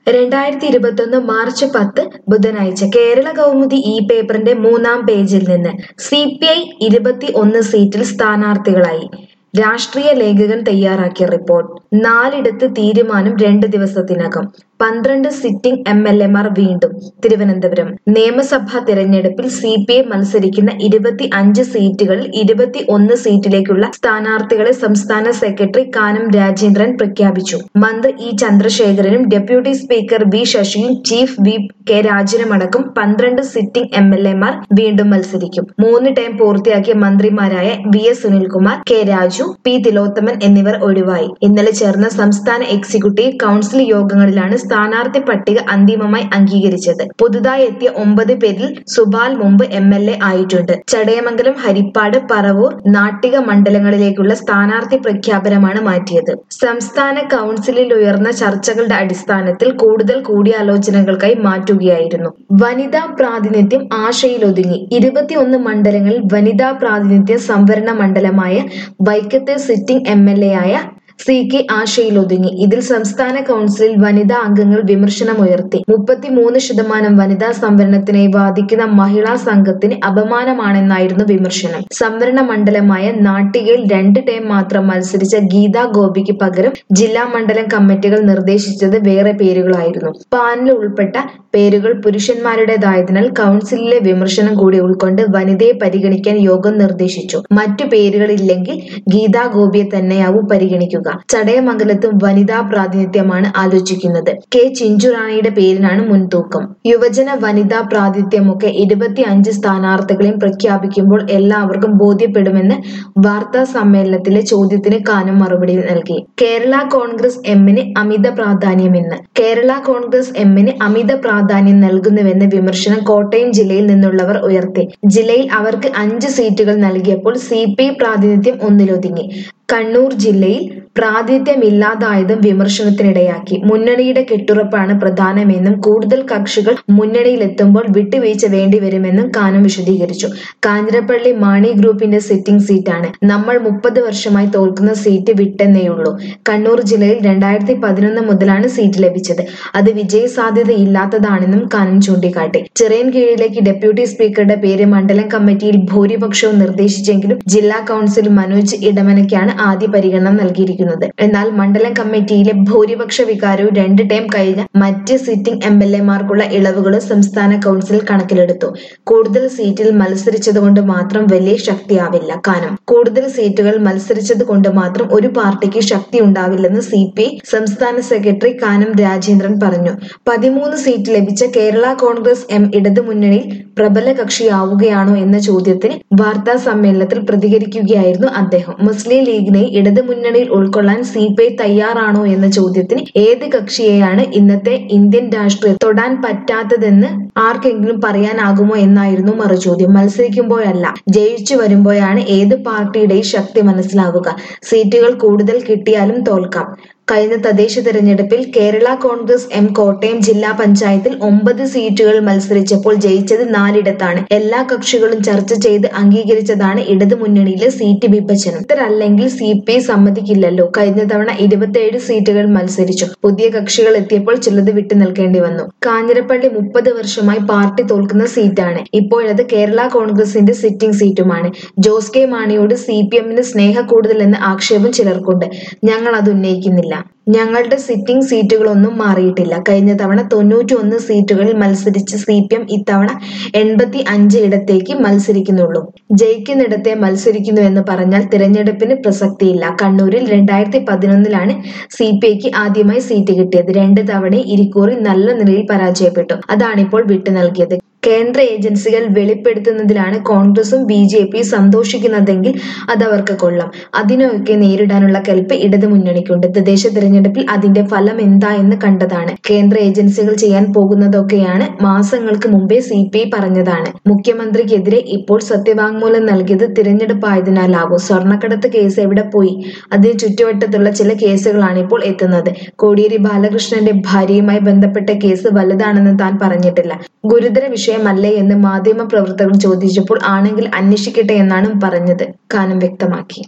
രണ്ടായിരത്തി ഇരുപത്തൊന്ന് മാർച്ച് പത്ത് ബുധനാഴ്ച കേരള കൗമുദി ഈ പേപ്പറിന്റെ മൂന്നാം പേജിൽ നിന്ന് സി പി ഐ ഇരുപത്തി ഒന്ന് സീറ്റിൽ സ്ഥാനാർത്ഥികളായി രാഷ്ട്രീയ ലേഖകൻ തയ്യാറാക്കിയ റിപ്പോർട്ട് നാലിടത്ത് തീരുമാനം രണ്ട് ദിവസത്തിനകം പന്ത്രണ്ട് സിറ്റിംഗ് എം എൽ എമാർ വീണ്ടും തിരുവനന്തപുരം നിയമസഭാ തെരഞ്ഞെടുപ്പിൽ സി പി ഐ മത്സരിക്കുന്ന ഇരുപത്തി അഞ്ച് സീറ്റുകളിൽ ഇരുപത്തി ഒന്ന് സീറ്റിലേക്കുള്ള സ്ഥാനാർത്ഥികളെ സംസ്ഥാന സെക്രട്ടറി കാനം രാജേന്ദ്രൻ പ്രഖ്യാപിച്ചു മന്ത്രി ഇ ചന്ദ്രശേഖരനും ഡെപ്യൂട്ടി സ്പീക്കർ വി ശശിയും ചീഫ് വിപ്പ് കെ രാജനുമടക്കം പന്ത്രണ്ട് സിറ്റിംഗ് എം എൽ എമാർ വീണ്ടും മത്സരിക്കും മൂന്ന് ടൈം പൂർത്തിയാക്കിയ മന്ത്രിമാരായ V S Sunilkumar K Raju P Thilothaman എന്നിവർ ഒഴിവായി ഇന്നലെ ചേർന്ന സംസ്ഥാന എക്സിക്യൂട്ടീവ് കൗൺസിൽ യോഗങ്ങളിലാണ് സ്ഥാനാർത്ഥി പട്ടിക അന്തിമമായി അംഗീകരിച്ചത് പുതുതായി എത്തിയ ഒമ്പത് പേരിൽ സുബാൽ മുമ്പ് എം എൽ എ ആയിട്ടുണ്ട് ചടയമംഗലം ഹരിപ്പാട് പറവൂർ നാട്ടിക മണ്ഡലങ്ങളിലേക്കുള്ള സ്ഥാനാർത്ഥി പ്രഖ്യാപനമാണ് മാറ്റിയത് സംസ്ഥാന കൗൺസിലിൽ ഉയർന്ന ചർച്ചകളുടെ അടിസ്ഥാനത്തിൽ കൂടുതൽ കൂടിയാലോചനകൾക്കായി മാറ്റുകയായിരുന്നു വനിതാ പ്രാതിനിധ്യം ആശയിലൊതുങ്ങി ഇരുപത്തിയൊന്ന് മണ്ഡലങ്ങളിൽ വനിതാ പ്രാതിനിധ്യ സംവരണ മണ്ഡലമായ വൈക്കത്തെ സിറ്റിംഗ് എം എൽ എ ആയ സി കെ ആശയിലൊതുങ്ങി ഇതിൽ സംസ്ഥാന കൗൺസിലിൽ വനിതാ അംഗങ്ങൾ വിമർശനമുയർത്തി മുപ്പത്തിമൂന്ന് ശതമാനം വനിതാ സംവരണത്തിനായി വാദിക്കുന്ന മഹിളാ സംഘത്തിന് അപമാനമാണെന്നായിരുന്നു വിമർശനം സംവരണ മണ്ഡലമായ നാട്ടികയിൽ രണ്ട് ടൈം മാത്രം മത്സരിച്ച ഗീതാ ഗോപിക്ക് പകരം ജില്ലാ മണ്ഡലം കമ്മിറ്റികൾ നിർദ്ദേശിച്ചത് വേറെ പേരുകളായിരുന്നു പാനലിൽ ഉൾപ്പെട്ട പേരുകൾ പുരുഷന്മാരുടേതായതിനാൽ കൗൺസിലിലെ വിമർശനം കൂടി ഉൾക്കൊണ്ട് വനിതയെ പരിഗണിക്കാൻ യോഗം നിർദ്ദേശിച്ചു മറ്റു പേരുകളില്ലെങ്കിൽ ഗീതാ ഗോപിയെ തന്നെയാവും പരിഗണിക്കുക ചടയമംഗലത്തും വനിതാ പ്രാതിനിധ്യമാണ് ആലോചിക്കുന്നത് കെ ചിഞ്ചുറാണിയുടെ പേരിനാണ് മുൻതൂക്കം യുവജന വനിതാ പ്രാതിനിധ്യമൊക്കെ ഇരുപത്തി അഞ്ച് സ്ഥാനാർത്ഥികളെയും പ്രഖ്യാപിക്കുമ്പോൾ എല്ലാവർക്കും ബോധ്യപ്പെടുമെന്ന് വാർത്താ സമ്മേളനത്തിലെ ചോദ്യത്തിന് കാനം മറുപടി നൽകി കേരള കോൺഗ്രസ് എമ്മിന് അമിത പ്രാധാന്യമെന്ന് കേരള കോൺഗ്രസ് എമ്മിന് അമിത പ്രാധാന്യം നൽകുന്നുവെന്ന വിമർശനം കോട്ടയം ജില്ലയിൽ നിന്നുള്ളവർ ഉയർത്തി ജില്ലയിൽ അവർക്ക് അഞ്ച് സീറ്റുകൾ നൽകിയപ്പോൾ സി പി പ്രാതിനിധ്യം ഒന്നിലൊതുങ്ങി കണ്ണൂർ ജില്ലയിൽ പ്രാതിനിധ്യമില്ലാതായതും വിമർശനത്തിനിടയാക്കി മുന്നണിയുടെ കെട്ടുറപ്പാണ് പ്രധാനമെന്നും കൂടുതൽ കക്ഷികൾ മുന്നണിയിലെത്തുമ്പോൾ വിട്ടുവീഴ്ച വേണ്ടിവരുമെന്നും കാനം വിശദീകരിച്ചു കാഞ്ഞിരപ്പള്ളി മാണി ഗ്രൂപ്പിന്റെ സിറ്റിംഗ് സീറ്റാണ് നമ്മൾ മുപ്പത് വർഷമായി തോൽക്കുന്ന സീറ്റ് വിട്ടെന്നേയുള്ളൂ കണ്ണൂർ ജില്ലയിൽ രണ്ടായിരത്തി പതിനൊന്ന് മുതലാണ് സീറ്റ് ലഭിച്ചത് അത് വിജയ സാധ്യത ഇല്ലാത്തതാണെന്നും കാനം ചൂണ്ടിക്കാട്ടി ചിറയൻ കീഴിലേക്ക് ഡെപ്യൂട്ടി സ്പീക്കറുടെ പേര് മണ്ഡലം കമ്മിറ്റിയിൽ ഭൂരിപക്ഷവും നിർദ്ദേശിച്ചെങ്കിലും ജില്ലാ കൗൺസിൽ മനോജ് ഇടമനയ്ക്കാണ് ആദ്യ പരിഗണന നൽകിയിരിക്കുന്നത് എന്നാൽ മണ്ഡലം കമ്മിറ്റിയിലെ ഭൂരിപക്ഷ വികാരവും രണ്ട് ടൈം കഴിഞ്ഞ മറ്റ് സിറ്റിംഗ് എം എൽ എമാർക്കുള്ള ഇളവുകളും സംസ്ഥാന കൗൺസിൽ കണക്കിലെടുത്തു കൂടുതൽ സീറ്റിൽ മത്സരിച്ചതുകൊണ്ട് മാത്രം വലിയ ശക്തിയാവില്ല കാനം കൂടുതൽ സീറ്റുകൾ മത്സരിച്ചത് കൊണ്ട് മാത്രം ഒരു പാർട്ടിക്ക് ശക്തി ഉണ്ടാവില്ലെന്ന് സി പി സംസ്ഥാന സെക്രട്ടറി കാനം രാജേന്ദ്രൻ പറഞ്ഞു പതിമൂന്ന് സീറ്റ് ലഭിച്ച കേരള കോൺഗ്രസ് എം ഇടതുമുന്നണിയിൽ പ്രബല കക്ഷിയാവുകയാണോ എന്ന ചോദ്യത്തിന് വാർത്താ സമ്മേളനത്തിൽ പ്രതികരിക്കുകയായിരുന്നു അദ്ദേഹം മുസ്ലിം ലീഗിനെ ഇടതുമുന്നണിയിൽ ഉൾക്കൊള്ളാൻ സി പി ഐ തയ്യാറാണോ എന്ന ചോദ്യത്തിന് ഏത് കക്ഷിയെയാണ് ഇന്നത്തെ ഇന്ത്യൻ രാഷ്ട്രീയം തൊടാൻ പറ്റാത്തതെന്ന് ആർക്കെങ്കിലും പറയാനാകുമോ എന്നായിരുന്നു മറുചോദ്യം മത്സരിക്കുമ്പോഴല്ല ജയിച്ചു വരുമ്പോഴാണ് ഏത് പാർട്ടിയുടെയും ശക്തി മനസ്സിലാവുക സീറ്റുകൾ കൂടുതൽ കിട്ടിയാലും തോൽക്കാം കഴിഞ്ഞ തദ്ദേശ തെരഞ്ഞെടുപ്പിൽ കേരള കോൺഗ്രസ് എം കോട്ടയം ജില്ലാ പഞ്ചായത്തിൽ ഒമ്പത് സീറ്റുകൾ മത്സരിച്ചപ്പോൾ ജയിച്ചത് നാലിടത്താണ് എല്ലാ കക്ഷികളും ചർച്ച ചെയ്ത് അംഗീകരിച്ചതാണ് ഇടതുമുന്നണിയിലെ സീറ്റ് വിഭജനം ഇത്തരല്ലെങ്കിൽ സി പി ഐ സമ്മതിക്കില്ലല്ലോ കഴിഞ്ഞ തവണ ഇരുപത്തിയേഴ് സീറ്റുകൾ മത്സരിച്ചു പുതിയ കക്ഷികൾ എത്തിയപ്പോൾ ചിലത് വിട്ടു നിൽക്കേണ്ടി വന്നു കാഞ്ഞിരപ്പള്ളി മുപ്പത് വർഷമായി പാർട്ടി തോൽക്കുന്ന സീറ്റാണ് ഇപ്പോഴത് കേരള കോൺഗ്രസിന്റെ സിറ്റിംഗ് സീറ്റുമാണ് ജോസ് കെ മാണിയോട് സി പി എമ്മിന് സ്നേഹ കൂടുതലെന്ന ആക്ഷേപം ചിലർക്കുണ്ട് ഞങ്ങൾ അത് ഉന്നയിക്കുന്നില്ല ഞങ്ങളുടെ സിറ്റിംഗ് സീറ്റുകളൊന്നും മാറിയിട്ടില്ല കഴിഞ്ഞ തവണ തൊണ്ണൂറ്റി ഒന്ന് സീറ്റുകളിൽ മത്സരിച്ച് സി പി എം ഇത്തവണ എൺപത്തി അഞ്ച് ഇടത്തേക്ക് മത്സരിക്കുന്നുള്ളൂ ജയിക്കുന്നിടത്തെ മത്സരിക്കുന്നു എന്ന് പറഞ്ഞാൽ തിരഞ്ഞെടുപ്പിന് പ്രസക്തിയില്ല കണ്ണൂരിൽ രണ്ടായിരത്തി പതിനൊന്നിലാണ് സി പി ഐക്ക് ആദ്യമായി സീറ്റ് കിട്ടിയത് രണ്ട് തവണ ഇരിക്കൂറിൽ നല്ല നിലയിൽ പരാജയപ്പെട്ടു അതാണിപ്പോൾ വിട്ടു നൽകിയത് കേന്ദ്ര ഏജൻസികൾ വെളിപ്പെടുത്തുന്നതിലാണ് കോൺഗ്രസും ബി ജെ പി സന്തോഷിക്കുന്നതെങ്കിൽ അതവർക്ക് കൊള്ളാം അതിനൊക്കെ നേരിടാനുള്ള കൽപ്പ് ഇടതു മുന്നണിക്കുണ്ട് തദ്ദേശ തിരഞ്ഞെടുപ്പിൽ അതിന്റെ ഫലം എന്താ എന്ന് കണ്ടതാണ് കേന്ദ്ര ഏജൻസികൾ ചെയ്യാൻ പോകുന്നതൊക്കെയാണ് മാസങ്ങൾക്ക് മുമ്പേ സി പി ഐ പറഞ്ഞതാണ് മുഖ്യമന്ത്രിക്കെതിരെ ഇപ്പോൾ സത്യവാങ്മൂലം നൽകിയത് തിരഞ്ഞെടുപ്പായതിനാലാവും സ്വർണ്ണക്കടത്ത് കേസ് എവിടെ പോയി അതിന് ചുറ്റുവട്ടത്തുള്ള ചില കേസുകളാണ് ഇപ്പോൾ എത്തുന്നത് കോടിയേരി ബാലകൃഷ്ണന്റെ ഭാര്യയുമായി ബന്ധപ്പെട്ട കേസ് വലുതാണെന്ന് താൻ പറഞ്ഞിട്ടില്ല ഗുരുതര വിഷയമല്ലേ എന്ന് മാധ്യമ പ്രവർത്തകർ ചോദിച്ചപ്പോൾ ആണെങ്കിൽ അന്വേഷിക്കട്ടെ എന്നാണ് പറഞ്ഞത് കാനം വ്യക്തമാക്കി